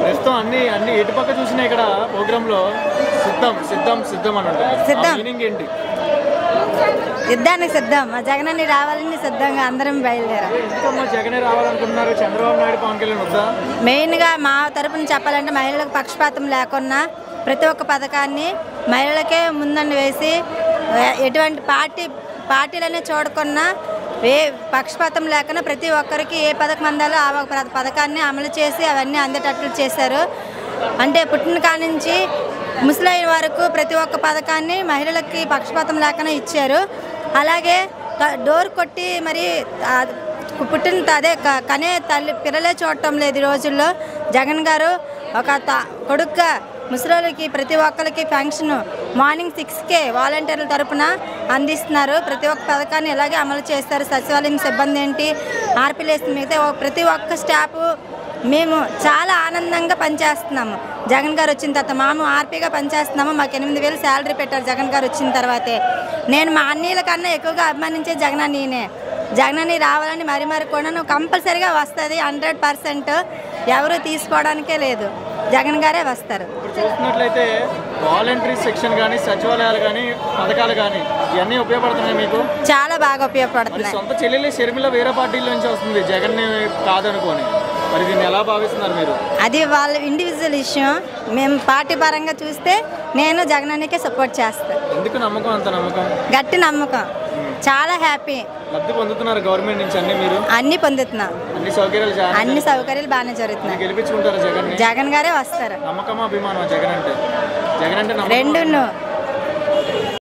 ప్రస్తుతం అన్ని అన్ని ఎటు పక్క చూసినా ఇక్కడ ప్రోగ్రామ్ లో సిద్ధం సిద్ధం సిద్ధం అని ఉంటుంది సిద్ధం. మీనింగ్ ఏంటి యుద్ధానికి సిద్ధం మా జగనన్ని రావాలని సిద్ధంగా అందరం బయలుదేరాం ఎందుకమ్మా జగనే రావాలనుకుంటున్నారు చంద్రబాబు నాయుడు పవన్ కళ్యాణ్ వద్దా మెయిన్గా మా తరపున చెప్పాలంటే మహిళలకు పక్షపాతం లేకుండా ప్రతి ఒక్క పథకాన్ని మహిళలకే ముందండి వేసి ఎ- ఎటువంటి పార్టీ పార్టీలనే చూడకుండా ఏ పక్షపాతం లేకుండా ప్రతి ఒక్కరికి ఏ పథకం అందాలో ఆ ఒక పథ- పథకాన్ని అమలు చేసి అవన్నీ అందేటట్లు చేశారు అంటే పుట్టిన కాడ నుంచి ముసలైన వరకు ప్రతి ఒక్క పథకాన్ని మహిళలకి పక్షపాతం లేకుండా ఇచ్చారు అలాగే క- డోర్ కొట్టి మరి ఆ పుట్టిన త- అదే క- కనే తల్లి పిల్లలే చూడటం లేదు ఈ రోజుల్లో జగన్ గారు ఒక త కొడుగ్గా ముసలోళ్ళకి ప్రతి ఒక్కరికి ఫంక్షన్ మార్నింగ్ సిక్స్కే వాలంటీర్ల తరపున అందిస్తున్నారు ప్రతి ఒక్క పథకాన్ని ఇలాగే అమలు చేస్తారు సచివాలయం సిబ్బంది ఏంటి ఆర్పిలేస్ మిగతా ఒ- ప్రతి ఒక్క స్టాఫ్ మేము చాలా ఆనందంగా పనిచేస్తున్నాము జగన్ గారు వచ్చిన తర్వాత మాము ఆర్పీగా పనిచేస్తున్నాము మాకు ఎనిమిది వేలు శాలరీ పెట్టారు జగన్ గారు వచ్చిన తర్వాతే నేను మా అన్నీల కన్నా ఎక్కువగా అభిమానించే జగన్ అన్నీనే జగన్ అన్ని రావాలని మరి మరి కూడా కంపల్సరీగా వస్తుంది హండ్రెడ్ పర్సెంట్ ఎవరు తీసుకోవడానికే లేదు జగన్ గారే వస్తారు ఇప్పుడు చూస్తున్నట్లయితే వాలంటరీ సెక్షన్ కానీ సచివాలయాలు కానీ పథకాలు కానీ ఇవన్నీ ఉపయోగపడుతున్నాయి మీకు చాలా బాగా మరి ఉపయోగపడుతున్నాయి సొంత చెల్లెలు షర్మిల వేరే పార్టీల నుంచి వస్తుంది జగన్ కాదనుకోని మరి దీన్ని ఎలా భావిస్తున్నారు మీరు అది వాళ్ళ ఇండివిజువల్ ఇష్యూ మేము పార్టీ పరంగా చూస్తే నేను జగన్ అన్నకే సపోర్ట్ చేస్తాను ఎందుకు నమ్మకం అంత నమ్మకం గట్టి నమ్మకం చాలా హ్యాపీ లబ్ధి పొందుతున్నారు గవర్నమెంట్ నుంచి అన్ని మీరు అన్నీ పొందుతున్నాం అన్ని సౌకర్యాలు జగన్ అన్ని సౌకర్యాలు బాగానే జరుగుతున్నాయి గెలిపించుకుంటారు జగన్ జగన్ గారే వస్తారు నమ్మకమా అభిమానం జగన్ అంటే జగన్ అంటే నమ్మకమా? రెండును